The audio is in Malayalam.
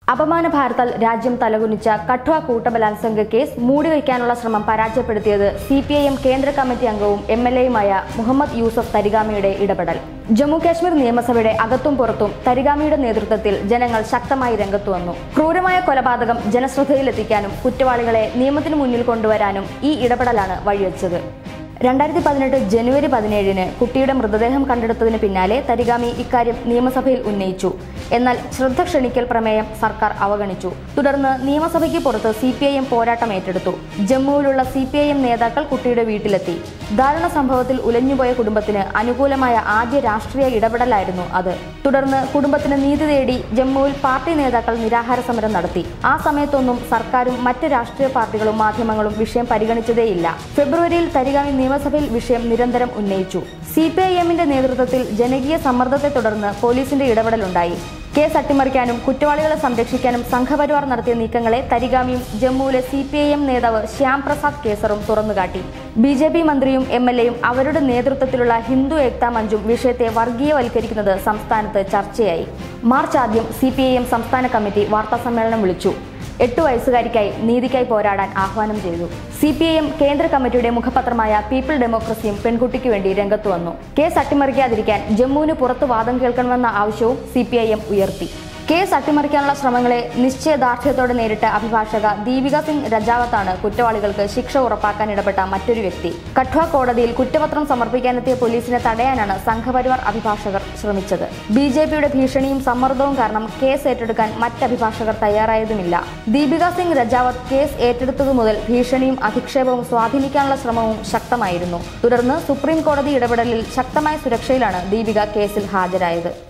അപമാന ഭാരത്താൽ രാജ്യം തലകുനിച്ച കഠ്വ കൂട്ടബലാത്സംഗ കേസ് മൂടിവയ്ക്കാനുള്ള ശ്രമം പരാജയപ്പെടുത്തിയത് സി പി ഐ എം കേന്ദ്ര കമ്മിറ്റി അംഗവും എം എൽ എയുമായ മുഹമ്മദ് യൂസഫ് തരിഗാമിയുടെ ഇടപെടൽ ജമ്മു കാശ്മീർ നിയമസഭയുടെ അകത്തും പുറത്തും തരിഗാമിയുടെ നേതൃത്വത്തിൽ ജനങ്ങൾ ശക്തമായി രംഗത്തു വന്നു ക്രൂരമായ കൊലപാതകം ജനശ്രദ്ധയിലെത്തിക്കാനും കുറ്റവാളികളെ നിയമത്തിന് മുന്നിൽ കൊണ്ടുവരാനും ഈ ഇടപെടലാണ് വഴിവെച്ചത് രണ്ടായിരത്തി പതിനെട്ട് ജനുവരി പതിനേഴിന് കുട്ടിയുടെ മൃതദേഹം കണ്ടെടുത്തതിന് പിന്നാലെ തരിഗാമി ഇക്കാര്യം നിയമസഭയിൽ ഉന്നയിച്ചു എന്നാൽ ശ്രദ്ധ ക്ഷണിക്കൽ പ്രമേയം സർക്കാർ അവഗണിച്ചു തുടർന്ന് നിയമസഭയ്ക്ക് പുറത്ത് സി പി ഐ എം പോരാട്ടം ഏറ്റെടുത്തു ജമ്മുവിലുള്ള സി പി ഐ എം നേതാക്കൾ കുട്ടിയുടെ വീട്ടിലെത്തി ദാരുണ സംഭവത്തിൽ ഉലഞ്ഞുപോയ കുടുംബത്തിന് അനുകൂലമായ ആദ്യ രാഷ്ട്രീയ ഇടപെടലായിരുന്നു അത് തുടർന്ന് കുടുംബത്തിന് നീതി തേടി ജമ്മുവിൽ പാർട്ടി നേതാക്കൾ നിരാഹാര സമരം നടത്തി ആ സമയത്തൊന്നും സർക്കാരും മറ്റ് രാഷ്ട്രീയ പാർട്ടികളും മാധ്യമങ്ങളും വിഷയം പരിഗണിച്ചതേയില്ല ഫെബ്രുവരിയിൽ തരിഗാമി നിയമസഭയിൽ വിഷയം നിരന്തരം ഉന്നയിച്ചു സി പി ഐ എമ്മിന്റെ നേതൃത്വത്തിൽ ജനകീയ സമ്മർദ്ദത്തെ തുടർന്ന് പോലീസിന്റെ ഇടപെടലുണ്ടായി കേസ് അട്ടിമറിക്കാനും കുറ്റവാളികളെ സംരക്ഷിക്കാനും സംഘപരിവാർ നടത്തിയ നീക്കങ്ങളെ തരിഗാമിയും ജമ്മുവിലെ സി പി ഐ എം നേതാവ് ശ്യാം പ്രസാദ് കേസറും തുറന്നുകാട്ടി ബി ജെ പി മന്ത്രിയും എം എൽ എയും അവരുടെ നേതൃത്വത്തിലുള്ള ഹിന്ദു ഏക്താ മഞ്ചും വിഷയത്തെ വർഗീയവൽക്കരിക്കുന്നത് സംസ്ഥാനത്ത് ചർച്ചയായി മാർച്ച് ആദ്യം സി പി ഐ എം സംസ്ഥാന കമ്മിറ്റി വാർത്താസമ്മേളനം വിളിച്ചു എട്ടു വയസ്സുകാരിക്കായി നീതിക്കായി പോരാടാൻ ആഹ്വാനം ചെയ്തു സി പി ഐ എം കേന്ദ്ര കമ്മിറ്റിയുടെ മുഖപത്രമായ പീപ്പിൾ ഡെമോക്രസിയും പെൺകുട്ടിക്ക് വേണ്ടി രംഗത്തു വന്നു കേസ് അട്ടിമറിക്കാതിരിക്കാൻ ജമ്മുവിന് പുറത്ത് വാദം കേൾക്കണമെന്ന ആവശ്യവും സി പി ഐ എം ഉയർത്തി കേസ് അട്ടിമറിക്കാനുള്ള ശ്രമങ്ങളെ നിശ്ചയദാർഢ്യത്തോടെ നേരിട്ട അഭിഭാഷക ദീപിക സിംഗ് രജാവത്താണ് കുറ്റവാളികൾക്ക് ശിക്ഷ ഉറപ്പാക്കാൻ ഇടപെട്ട മറ്റൊരു വ്യക്തി കഠ്വ കോടതിയിൽ കുറ്റപത്രം സമർപ്പിക്കാനെത്തിയ പോലീസിനെ തടയാനാണ് സംഘപരിവാർ അഭിഭാഷകർ ശ്രമിച്ചത് ബി ജെ പിയുടെ ഭീഷണിയും സമ്മർദ്ദവും കാരണം കേസ് ഏറ്റെടുക്കാൻ മറ്റ് അഭിഭാഷകർ തയ്യാറായതുമില്ല ദീപിക സിംഗ് രജാവത്ത് കേസ് ഏറ്റെടുത്തതു മുതൽ ഭീഷണിയും അധിക്ഷേപവും സ്വാധീനിക്കാനുള്ള ശ്രമവും ശക്തമായിരുന്നു തുടർന്ന് സുപ്രീം കോടതി ഇടപെടലിൽ ശക്തമായ സുരക്ഷയിലാണ് ദീപിക കേസിൽ ഹാജരായത്